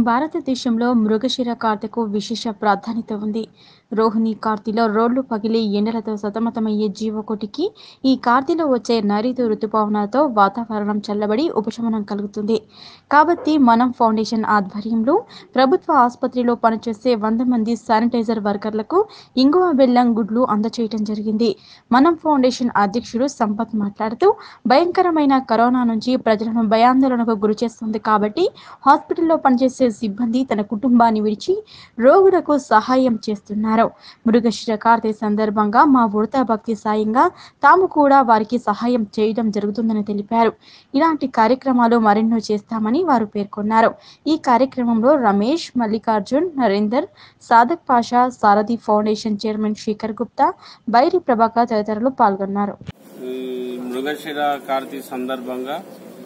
భారతదేశంలో మృగశిర కార్తెకు విశేష ప్రాధాన్యత ఉంది రోహిణి కార్తీలో రోడ్లు పగిలి ఎండలతో సతమతమయ్యే జీవకోటికి ఈ కార్తీలో వచ్చే నైరుతి ఋతుపవనాలతో వాతావరణం చల్లబడి ఉపశమనం కలుగుతుంది కాబట్టి మనం ఫౌండేషన్ ఆధ్వర్యంలో ప్రభుత్వ ఆసుపత్రిలో పనిచేసే వంద మంది శానిటైజర్ వర్కర్లకు ఇంగువ బెల్లం గుడ్లు అందచేయటం జరిగింది మనం ఫౌండేషన్ అధ్యక్షుడు సంపత్ మాట్లాడుతూ భయంకరమైన కరోనా నుంచి ప్రజలను భయాందోళనకు గురి చేస్తుంది కాబట్టి హాస్పిటల్లో పనిచేసే సిబ్బంది తన కుటుంబాన్ని విడిచి రోగులకు సహాయం చేస్తున్నారు మృగశిర కార్తె సందర్భంగా మా ఉడతా భక్తి సాయంగా తాము కూడా వారికి సహాయం చేయడం జరుగుతుందని తెలిపారు ఇలాంటి కార్యక్రమాలు మరెన్నో చేస్తామని వారు పేర్కొన్నారు ఈ కార్యక్రమంలో రమేష్ మల్లికార్జున్ నరేందర్ సాదక్ పాషా సారథి ఫౌండేషన్ చైర్మన్ శేఖర్ గుప్తా బైరి ప్రభాకర్ తదితరులు పాల్గొన్నారు ఈ మృగశిర కార్తీ సందర్భంగా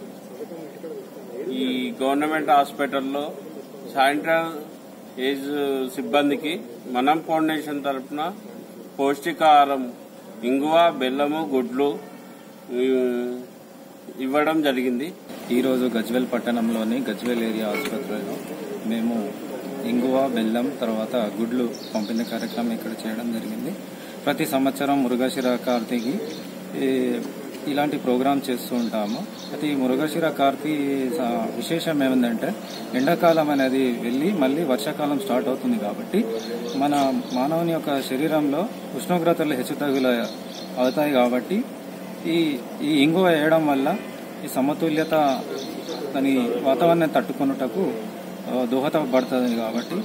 ఈ గవర్నమెంట్ హాస్పిటల్లో శానిటరీ ఏజ్ సిబ్బందికి మనం ఫౌండేషన్ తరఫున పౌష్టికాహారం ఇంగువ బెల్లము గుడ్లు ఈ, ఇవ్వడం జరిగింది ఈరోజు గజ్వేల్ పట్టణంలోని గజ్వేల్ ఏరియా ఆసుపత్రిలో మేము ఇంగువ బెల్లం తర్వాత గుడ్లు పంపిణీ కార్యక్రమం ఇక్కడ చేయడం జరిగింది ప్రతి సంవత్సరం మృగశిర కార్తీకి ఈ, ఇలాంటి ప్రోగ్రాం చేస్తూ ఉంటాము అయితే ఈ మృగశిర కార్తీ స- విశేషం ఏమిందంటే ఎండాకాలం అనేది వెళ్ళి మళ్ళీ వర్షాకాలం స్టార్ట్ అవుతుంది కాబట్టి మన మానవుని యొక్క శరీరంలో ఉష్ణోగ్రతలు హెచ్చుతగుల అవుతాయి కాబట్టి ఈ ఈ ఇంగువ వేయడం వల్ల ఈ సమతుల్యత దాని వాతావరణాన్ని తట్టుకొనుటకు ఆ, దోహదపడుతుంది కాబట్టి